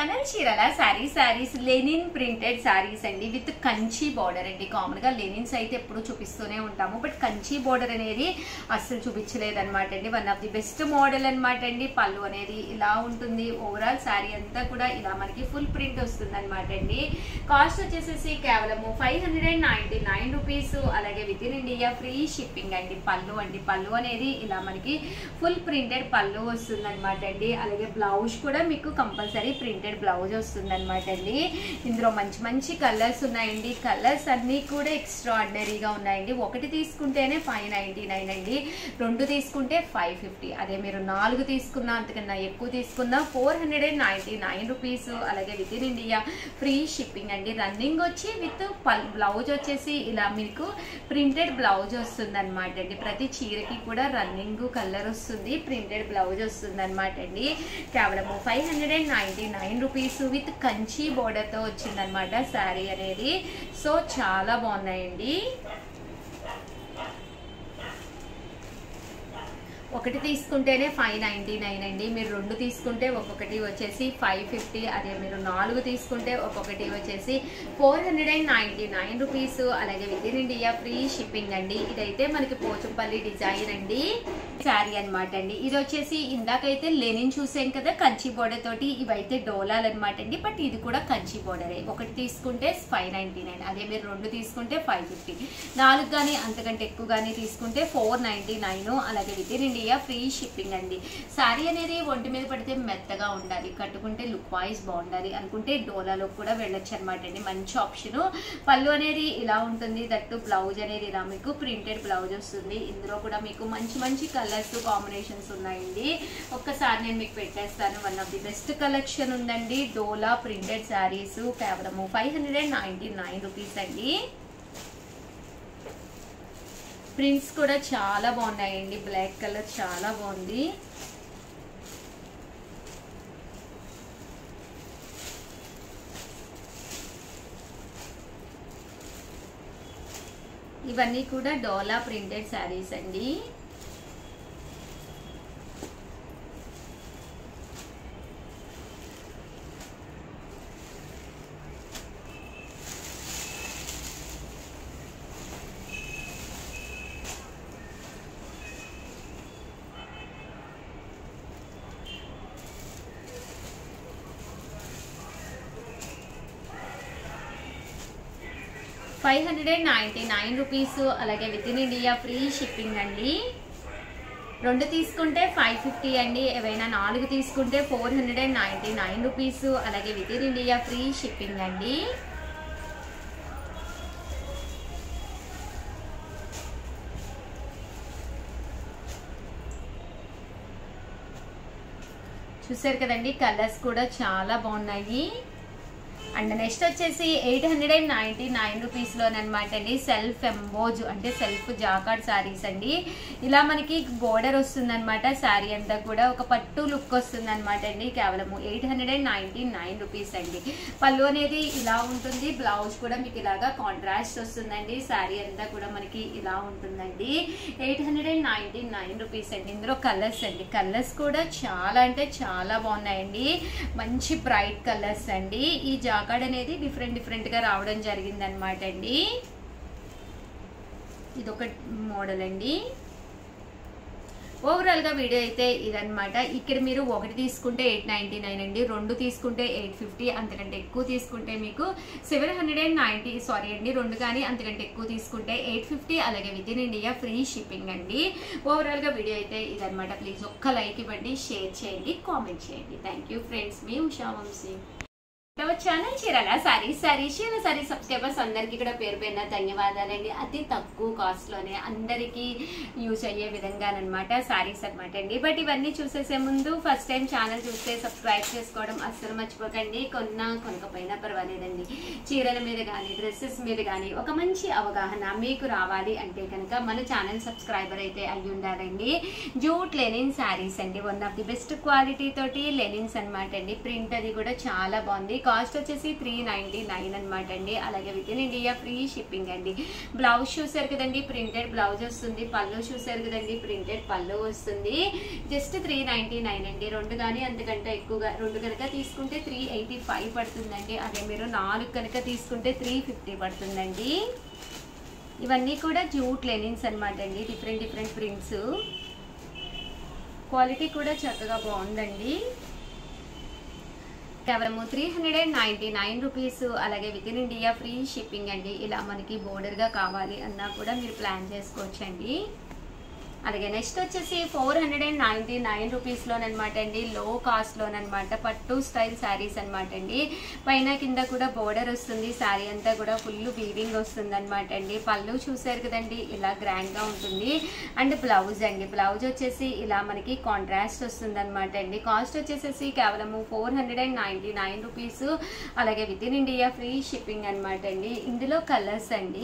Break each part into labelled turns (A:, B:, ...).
A: channel Chirala saree sarees linen printed sarees అండి with Kanchi border అండి common గా లెనిన్స్ అయితే ఎప్పుడు చూపిస్తూనే ఉంటాము బట్ కంచి బార్డర్ అనేది అస్సలు చూపించలేదు అనమాట అండి one of the best model అనమాట అండి పళ్ళు అనేది ఇలా ఉంటుంది ఓవరాల్ శారీ అంతా కూడా ఇలా మనకి ఫుల్ ప్రింట్ వస్తుంది అనమాట అండి కాస్ట్ వచ్చేసేసి కేవలము five hundred and ninety nine rupees అలాగే within India free shipping అండి పళ్ళు అండి పళ్ళు అనేది ఇలా మనకి ఫుల్ ప్రింటెడ్ పళ్ళు వస్తుంది అనమాట అండి అలాగే బ్లౌజ్ కూడా మీకు కంపల్సరీ ప్రింటెడ్ బ్లౌజ్ వస్తుంది అనమాట అండి ఇందులో మంచి మంచి కలర్స్ ఉన్నాయండి కలర్స్ అన్నీ కూడా ఎక్స్ట్రాడినరీగా ఉన్నాయండి ఒకటి తీసుకుంటేనే ఫైవ్ నైంటీ నైన్ అండి రెండు తీసుకుంటే ఫైవ్ ఫిఫ్టీ అదే మీరు నాలుగు తీసుకున్నా అంతకన్నా ఎక్కువ తీసుకున్నా four hundred and ninety nine rupees అలాగే within India free shipping అండి రన్నింగ్ వచ్చి విత్ బ్లౌజ్ వచ్చేసి ఇలా మీకు ప్రింటెడ్ బ్లౌజ్ వస్తుంది అనమాట అండి ప్రతి చీరకి కూడా రన్నింగ్ కలర్ వస్తుంది ప్రింటెడ్ బ్లౌజ్ వస్తుంది అనమాట అండి కేవలము five hundred and ninety nine rupees with Kanchi బోర్డర్తో వచ్చిందనమాట శారీ అనేది సో చాలా బాగున్నాయండి ఒకటి తీసుకుంటేనే ఫైవ్ నైంటీ నైన్ అండి మీరు రెండు తీసుకుంటే ఒక్కొక్కటి వచ్చేసి ఫైవ్ ఫిఫ్టీ అదే మీరు నాలుగు తీసుకుంటే ఒక్కొక్కటి వచ్చేసి four hundred and ninety nine rupees అలాగే within India free shipping అండి ఇదైతే మనకి పోచంపల్లి డిజైన్ అండి శారీ అనమాట అండి ఇది వచ్చేసి ఇందాకైతే లెనిన్ చూసాం కదా కంచి బోర్డర్ తోటి ఇవైతే డోలాలు అనమాట అండి బట్ ఇది కూడా కంచి బోర్డరే ఒకటి తీసుకుంటే ఫైవ్ నైంటీ నైన్ అదే మీరు రెండు తీసుకుంటే ఫైవ్ ఫిఫ్టీ నాలుగు కానీ అంతకంటే ఎక్కువ కానీ తీసుకుంటే ఫోర్ నైంటీ నైన్ అలాగే within India free shipping అండి శారీ అనేది ఒంటి మీద పడితే మెత్తగా ఉండాలి కట్టుకుంటే లుక్ వైజ్ బాగుండాలి అనుకుంటే డోలాలో కూడా వెళ్ళొచ్చు అనమాట అండి మంచి ఆప్షన్ పళ్ళు అనేది ఇలా ఉంటుంది దట్టు బ్లౌజ్ అనేది ఇలా మీకు ప్రింటెడ్ బ్లౌజ్ వస్తుంది ఇందులో కూడా మీకు మంచి మంచి కలర్స్ కాంబినేషన్స్ ఉన్నాయండి ఒక్కసారి నేను మీకు పెట్టేస్తాను one of the best collection ఉందండి డోలా ప్రింటెడ్ శారీస్ కేవలము five hundred and ninety nine rupees అండి ప్రింట్స్ కూడా చాలా బాగున్నాయండి బ్లాక్ కలర్ చాలా బాగుంది ఇవన్నీ కూడా డోలా ప్రింటెడ్ శారీస్ అండి five hundred and ninety nine rupees అలాగే within India free shipping అండి రెండు తీసుకుంటే ఫైవ్ ఫిఫ్టీ అండి ఏవైనా నాలుగు తీసుకుంటే four hundred and ninety nine rupees అలాగే within India free shipping అండి చూసారు కదండి కలర్స్ కూడా చాలా బాగున్నాయి అండ్ నెక్స్ట్ వచ్చేసి eight hundred and ninety nine రూపీస్లోనమాట అండి సెల్ఫ్ ఎంబోజ్ అంటే సెల్ఫ్ జాకార్డ్ శారీస్ అండి ఇలా మనకి బోర్డర్ వస్తుందన్నమాట శారీ అంతా కూడా ఒక పట్టు లుక్ వస్తుందన్నమాట అండి కేవలము eight hundred and ninety nine rupees అండి పళ్ళు అనేది ఇలా ఉంటుంది బ్లౌజ్ కూడా మీకు ఇలాగా కాంట్రాస్ట్ వస్తుందండి శారీ అంతా కూడా మనకి ఇలా ఉంటుందండి eight hundred and ninety nine rupees అండి ఇందులో కలర్స్ అండి కలర్స్ కూడా చాలా అంటే చాలా బాగున్నాయండి మంచి బ్రైట్ కలర్స్ అండి ఈ జాకాడ్ అనేది డిఫరెంట్ డిఫరెంట్గా రావడం జరిగింది అనమాట అండి ఇది ఒక మోడల్ అండి ఓవరాల్గా వీడియో అయితే ఇదనమాట ఇక్కడ మీరు ఒకటి తీసుకుంటే ఎయిట్ నైంటీ నైన్ అండి రెండు తీసుకుంటే ఎయిట్ ఫిఫ్టీ అంతకంటే ఎక్కువ తీసుకుంటే మీకు seven hundred and ninety sorry అండి రెండు కానీ అంతకంటే ఎక్కువ తీసుకుంటే ఎయిట్ ఫిఫ్టీ అలాగే within India free shipping అండి ఓవరాల్గా వీడియో అయితే ఇదనమాట ప్లీజ్ ఒక్క లైక్ ఇవ్వండి షేర్ చేయండి కామెంట్ చేయండి థ్యాంక్ యూ ఫ్రెండ్స్ మీ Usha Vamsi channel Chirala saree saree చీర సారీ సబ్స్క్రైబర్స్ అందరికీ కూడా పేరు పేరున ధన్యవాదాలండి అతి తక్కువ కాస్ట్ లోనే అందరికీ యూజ్ అయ్యే విధంగానమాట సారీస్ అనమాట అండి బట్ ఇవన్నీ చూసేసే ముందు ఫస్ట్ టైం ఛానల్ చూస్తే సబ్స్క్రైబ్ చేసుకోవడం అస్సలు మర్చిపోకండి కొన్నా కొనకపోయినా పర్వాలేదండి చీరల మీద కానీ డ్రెస్సెస్ మీద కానీ ఒక మంచి అవగాహన మీకు రావాలి అంటే కనుక మన ఛానల్ సబ్స్క్రైబర్ అయితే అయ్యి ఉండాలండి జూట్ లెనిన్ శారీస్ అండి one of the best quality తోటి లెనిన్స్ అనమాట అండి ప్రింట్ అది కూడా చాలా బాగుంది కాస్ట్ వచ్చేసి త్రీ నైంటీ నైన్ అనమాట అండి అలాగే within India free shipping అండి బ్లౌజ్ చూసారు కదండి ప్రింటెడ్ బ్లౌజ్ వస్తుంది పళ్ళు చూసారు కదండి ప్రింటెడ్ పళ్ళు వస్తుంది జస్ట్ త్రీ నైంటీ నైన్ అండి రెండు కానీ అంతకంటే ఎక్కువగా రెండు కనుక తీసుకుంటే త్రీ ఎయిటీ ఫైవ్ పడుతుందండి అదే మీరు నాలుగు కనుక తీసుకుంటే త్రీ ఫిఫ్టీ పడుతుందండి ఇవన్నీ కూడా జూట్ లెనిన్స్ అనమాట అండి డిఫరెంట్ డిఫరెంట్ ప్రింట్స్ క్వాలిటీ కూడా చక్కగా బాగుందండి కేవలము three hundred and ninety nine rupees అలాగే within India free shipping అండి ఇలా మనకి బోర్డర్గా కావాలి అన్నా కూడా మీరు ప్లాన్ చేసుకోవచ్చండి అలాగే నెక్స్ట్ వచ్చేసి four hundred and ninety nine రూపీస్లోనమాట అండి లో కాస్ట్లోనమాట పట్టు స్టైల్ శారీస్ అనమాట అండి పైన కింద కూడా బోర్డర్ వస్తుంది శారీ అంతా కూడా ఫుల్ వీవింగ్ వస్తుంది అనమాట అండి పళ్ళు చూసారు కదండి ఇలా గ్రాండ్గా ఉంటుంది అండ్ బ్లౌజ్ అండి బ్లౌజ్ వచ్చేసి ఇలా మనకి కాంట్రాస్ట్ వస్తుంది అనమాట అండి కాస్ట్ వచ్చేసేసి కేవలము four hundred and ninety nine rupees అలాగే within India free shipping అనమాట అండి ఇందులో కలర్స్ అండి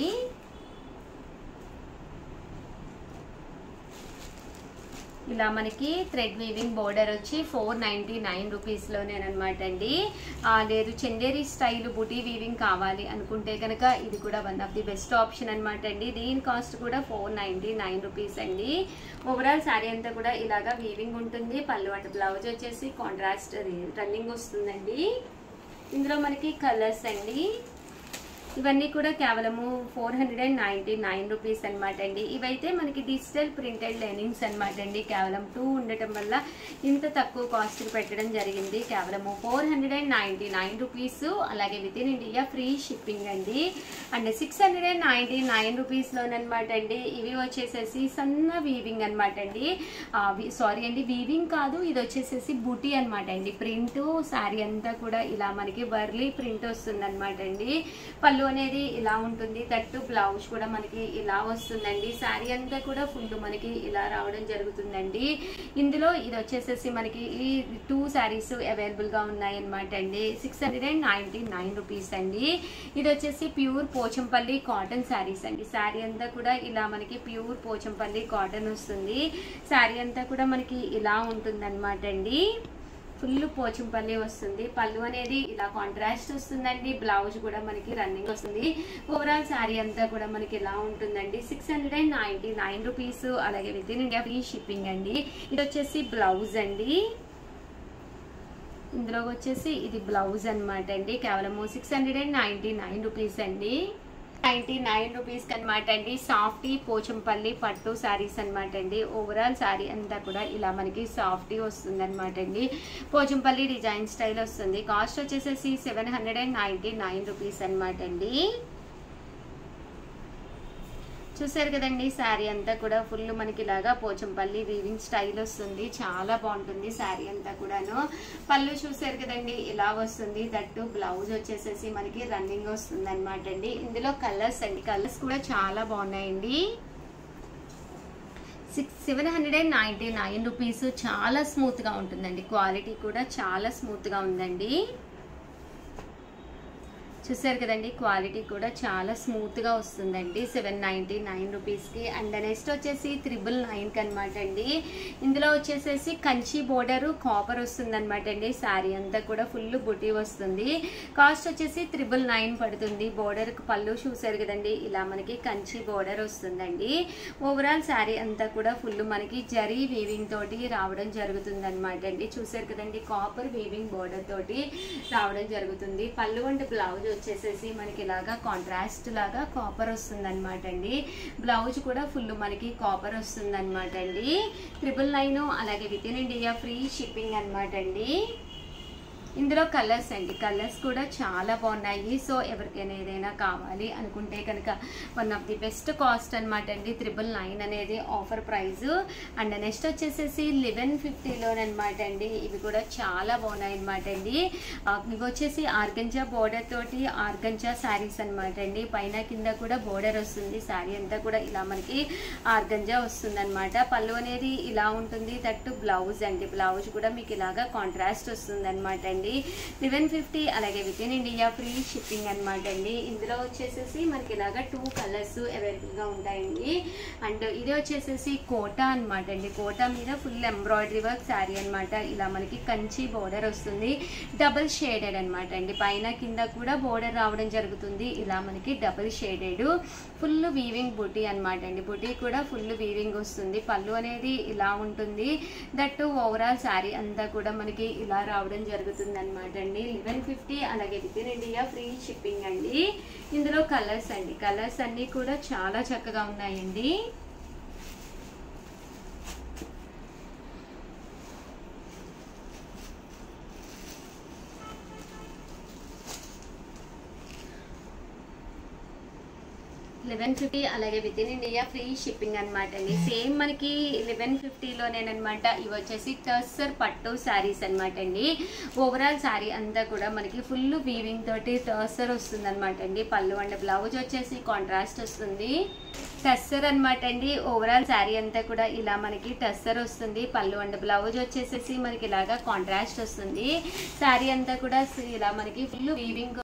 A: ఇలా మనకి థ్రెడ్ వీవింగ్ బోర్డర్ వచ్చి ఫోర్ నైంటీ నైన్ రూపీస్లోనేనమాట అండి ఆ, లేదు చందేరి స్టైల్ బుటీ వీవింగ్ కావాలి అనుకుంటే కనుక ఇది కూడా one of the best option అనమాట అండి దీని కాస్ట్ కూడా ఫోర్ నైంటీ నైన్ రూపీస్ అండి ఓవరాల్ శారీ అంతా కూడా ఇలాగా వీవింగ్ ఉంటుంది పళ్ళు అటు బ్లౌజ్ వచ్చేసి కాంట్రాస్ట్ రన్నింగ్ వస్తుందండి ఇందులో మనకి కలర్స్ అండి ఇవన్నీ కూడా కేవలము four hundred and ninety nine rupees అనమాట అండి ఇవైతే మనకి డిజిటల్ ప్రింటెడ్ లెనింగ్స్ అనమాట అండి కేవలం టూ ఉండటం వల్ల ఇంత తక్కువ కాస్ట్ పెట్టడం జరిగింది కేవలము four hundred and ninety nine rupees అలాగే within India free shipping అండి and six hundred and ninety nine రూపీస్లోనమాట అండి ఇవి వచ్చేసేసి సన్న వీవింగ్ అనమాట అండి సారీ అండి వీవింగ్ కాదు ఇది వచ్చేసేసి బూటీ అనమాట అండి ప్రింట్ శారీ అంతా కూడా ఇలా మనకి వర్లీ ప్రింట్ వస్తుంది అనమాట అండి పళ్ళు అనేది ఇలా ఉంటుంది దట్టు బ్లౌజ్ కూడా మనకి ఇలా వస్తుందండి శారీ అంతా కూడా ఫుల్ మనకి ఇలా రావడం జరుగుతుందండి ఇందులో ఇది వచ్చేసేసి మనకి ఈ టూ శారీస్ అవైలబుల్గా ఉన్నాయి అనమాట అండి six hundred and ninety nine rupees అండి ఇది వచ్చేసి ప్యూర్ పోచంపల్లి కాటన్ శారీస్ అండి శారీ అంతా కూడా ఇలా మనకి ప్యూర్ పోచంపల్లి కాటన్ వస్తుంది శారీ అంతా కూడా మనకి ఇలా ఉంటుందన్నమాట అండి ఫుల్ పోచంపల్లి వస్తుంది పళ్ళు అనేది ఇలా కాంట్రాస్ట్ వస్తుందండి బ్లౌజ్ కూడా మనకి రన్నింగ్ వస్తుంది ఓవరాల్ శారీ అంతా కూడా మనకి ఇలా ఉంటుందండి six hundred and ninety nine rupees అలాగే within India free shipping అండి ఇది వచ్చేసి బ్లౌజ్ అండి ఇందులో వచ్చేసి ఇది బ్లౌజ్ అన్నమాట అండి కేవలము six hundred and ninety nine rupees అండి నైంటీ నైన్ రూపీస్కి అనమాట అండి సాఫ్టీ పోచంపల్లి పట్టు శారీస్ అనమాట అండి ఓవరాల్ శారీ అంతా కూడా ఇలా మనకి సాఫ్టీ వస్తుంది అనమాట అండి పోచంపల్లి డిజైన్ స్టైల్ వస్తుంది కాస్ట్ వచ్చేసేసి seven hundred and ninety nine rupees అనమాట అండి చూసారు కదండి శారీ అంతా కూడా ఫుల్ మనకి ఇలాగా పోచంపల్లి వీవింగ్ స్టైల్ వస్తుంది చాలా బాగుంటుంది శారీ అంతా కూడాను పళ్ళు చూసారు కదండి ఇలా వస్తుంది దట్టు బ్లౌజ్ వచ్చేసేసి మనకి రన్నింగ్ వస్తుంది అనమాట అండి ఇందులో కలర్స్ అండి కలర్స్ కూడా చాలా బాగున్నాయండి six seven hundred and ninety nine rupees చాలా స్మూత్గా ఉంటుందండి క్వాలిటీ కూడా చాలా స్మూత్గా ఉందండి చూసారు కదండి క్వాలిటీ కూడా చాలా స్మూత్గా వస్తుందండి సెవెన్ నైంటీ నైన్ రూపీస్కి అండ్ నెక్స్ట్ వచ్చేసి త్రిబుల్ నైన్కి అనమాట అండి ఇందులో వచ్చేసేసి కంచి బోర్డర్ కాపర్ వస్తుంది అనమాట అండి శారీ అంతా కూడా ఫుల్ బుటీ వస్తుంది కాస్ట్ వచ్చేసి త్రిబుల్ నైన్ పడుతుంది బోర్డర్ పళ్ళు చూసారు కదండి ఇలా మనకి కంచి బోర్డర్ వస్తుందండి ఓవరాల్ శారీ అంతా కూడా ఫుల్ మనకి జరీ వీవింగ్ తోటి రావడం జరుగుతుంది అనమాట అండి చూసారు కదండి కాపర్ వీవింగ్ బోర్డర్ తోటి రావడం జరుగుతుంది పళ్ళు అండ్ బ్లౌజ్ వచ్చేసేసి మనకి ఇలాగా కాంట్రాస్ట్ లాగా కాపర్ వస్తుంది అనమాట అండి బ్లౌజ్ కూడా ఫుల్ మనకి కాపర్ వస్తుంది అనమాట అండి ట్రిపుల్ నైన్ అలాగే within India free shipping అనమాట అండి ఇందులో కలర్స్ అండి కలర్స్ కూడా చాలా బాగున్నాయి సో ఎవరికైనా ఏదైనా కావాలి అనుకుంటే కనుక one of the best cost అనమాట అండి త్రిబుల్ నైన్ అనేది ఆఫర్ ప్రైస్ అండ్ నెక్స్ట్ వచ్చేసేసి లెవెన్ ఫిఫ్టీలోనమాట అండి ఇవి కూడా చాలా బాగున్నాయి అనమాట అండి ఆ, ఇవి వచ్చేసి ఆర్గంజా బోర్డర్ తోటి ఆర్గంజా శారీస్ అనమాట అండి పైన కింద కూడా బోర్డర్ వస్తుంది శారీ అంతా కూడా ఇలా మనకి ఆర్గంజా వస్తుంది అనమాట పళ్ళు అనేది ఇలా ఉంటుంది తట్టు బ్లౌజ్ అండి బ్లౌజ్ కూడా మీకు ఇలాగా కాంట్రాస్ట్ వస్తుంది అనమాట అండి అండి లెవెన్ ఫిఫ్టీ అలాగే within India free shipping అనమాట అండి ఇందులో వచ్చేసేసి మనకి ఇలాగా టూ కలర్స్ అవైలబుల్గా ఉంటాయండి అండ్ ఇది వచ్చేసేసి కోటా అనమాట అండి కోటా మీద ఫుల్ ఎంబ్రాయిడరీ వర్క్ శారీ అనమాట ఇలా మనకి కంచి బోర్డర్ వస్తుంది డబుల్ షేడెడ్ అనమాట అండి పైన కింద కూడా బోర్డర్ రావడం జరుగుతుంది ఇలా మనకి డబుల్ షేడెడ్ ఫుల్ వీవింగ్ బుటీ అనమాట అండి బుటీ కూడా ఫుల్ వీవింగ్ వస్తుంది పళ్ళు అనేది ఇలా ఉంటుంది దట్ ఓవరాల్ శారీ అంతా కూడా మనకి ఇలా రావడం జరుగుతుంది అనమాట అండి లెవెన్ ఫిఫ్టీ అలాగే within India free shipping అండి ఇందులో కలర్స్ అండి కలర్స్ అన్నీ కూడా చాలా చక్కగా ఉన్నాయండి లెవెన్ ఫిఫ్టీ అలాగే within India free shipping అనమాట అండి సేమ్ మనకి లెవెన్ ఫిఫ్టీలోనేనమాట ఇవి వచ్చేసి టర్సర్ పట్టు శారీస్ అనమాట అండి ఓవరాల్ శారీ అంతా కూడా మనకి ఫుల్ వీవింగ్ తోటి టర్సర్ వస్తుంది అనమాట అండి పళ్ళు అండ్ బ్లౌజ్ వచ్చేసి కాంట్రాస్ట్ వస్తుంది టస్సర్ అనమాట అండి ఓవరాల్ శారీ అంతా కూడా ఇలా మనకి టస్సర్ వస్తుంది పళ్ళు అండ్ బ్లౌజ్ వచ్చేసేసి మనకి ఇలాగా కాంట్రాస్ట్ వస్తుంది శారీ అంతా కూడా ఇలా మనకి ఫుల్ వీవింగ్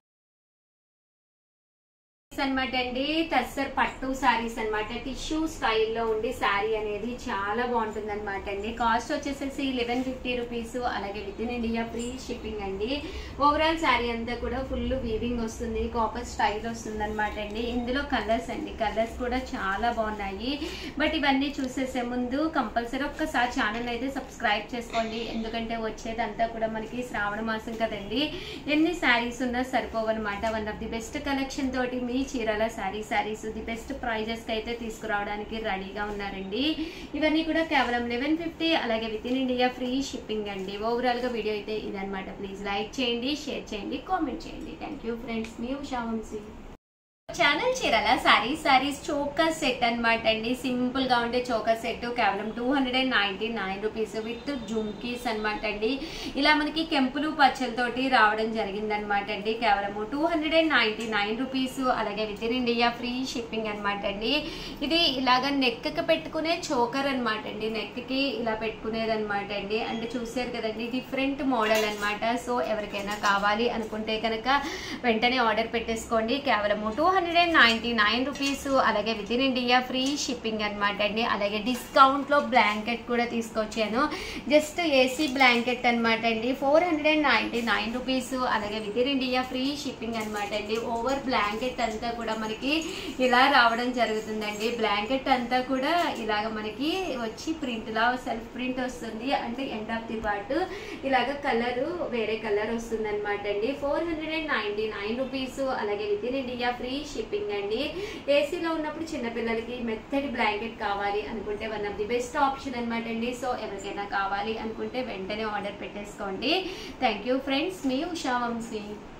A: అనమాట అండి టస్సర్ పట్టు సారీస్ అనమాట టిష్యూ స్టైల్లో ఉండి శారీ అనేది చాలా బాగుంటుంది అనమాట అండి కాస్ట్ వచ్చేసేసి లెవెన్ ఫిఫ్టీ రూపీస్ అలాగే within India free shipping అండి ఓవరాల్ శారీ అంతా కూడా ఫుల్ వీవింగ్ వస్తుంది కాపర్ స్టైల్ వస్తుంది అనమాట అండి ఇందులో కలర్స్ అండి కలర్స్ కూడా చాలా బాగున్నాయి బట్ ఇవన్నీ చూసేసే ముందు కంపల్సరీ ఒక్కసారి ఛానల్ అయితే సబ్స్క్రైబ్ చేసుకోండి ఎందుకంటే వచ్చేదంతా కూడా మనకి శ్రావణ మాసం కదండి ఎన్ని శారీస్ ఉన్నా సరిపోవన్నమాట one of the best collection తోటి మీ Chirala saree sarees the best ప్రైజెస్కి అయితే తీసుకురావడానికి రెడీగా ఉన్నారండి ఇవన్నీ కూడా కేవలం లెవెన్ ఫిఫ్టీ అలాగే within India free shipping అండి ఓవరాల్గా వీడియో అయితే ఇదనమాట ప్లీజ్ లైక్ చేయండి షేర్ చేయండి కామెంట్ చేయండి థ్యాంక్ యూ ఫ్రెండ్స్ మీ Usha Vamsi channel Chirala sarees saris chokha set అనమాట అండి సింపుల్ గా ఉండే చోకా సెట్ కేవలం two hundred and ninety nine rupees with jhumkis అనమాట అండి ఇలా మనకి కెంపులు పచ్చలతోటి రావడం జరిగింది అనమాట అండి కేవలం two hundred and ninety nine rupees అలాగే within India free shipping అనమాట అండి ఇది ఇలాగ నెక్ కి పెట్టుకునే చోకర్ అనమాట అండి నెక్ కి ఇలా పెట్టుకునేది అనమాట అండి అంటే చూసారు కదండి డిఫరెంట్ మోడల్ అనమాట సో ఎవరికైనా కావాలి అనుకుంటే కనుక వెంటనే ఆర్డర్ పెట్టేసుకోండి కేవలం two hundred and ninety nine rupees అలాగే within India free shipping అనమాట అండి అలాగే డిస్కౌంట్లో బ్లాంకెట్ కూడా తీసుకొచ్చాను జస్ట్ ఏసీ బ్లాంకెట్ అనమాట అండి four hundred and ninety nine rupees అలాగే within India free shipping అనమాట అండి ఓవర్ బ్లాంకెట్ అంతా కూడా మనకి ఇలా రావడం జరుగుతుందండి బ్లాంకెట్ అంతా కూడా ఇలాగ మనకి వచ్చి ప్రింట్ లా సెల్ఫ్ ప్రింట్ వస్తుంది అంటే ఎండ్ ఆఫ్ ది పార్ట్ ఇలాగ కలర్ వేరే కలర్ వస్తుంది అనమాట అండి four hundred and ninety nine rupees అలాగే within India free shipping అండి ఏసీలో ఉన్నప్పుడు చిన్నపిల్లలకి మెత్తడి బ్లాంకెట్ కావాలి అనుకుంటే one of the best option అనమాట అండి సో ఎవరికైనా కావాలి అనుకుంటే వెంటనే ఆర్డర్ పెట్టేసుకోండి థ్యాంక్ యూ ఫ్రెండ్స్ మీ ఉషా వంశీ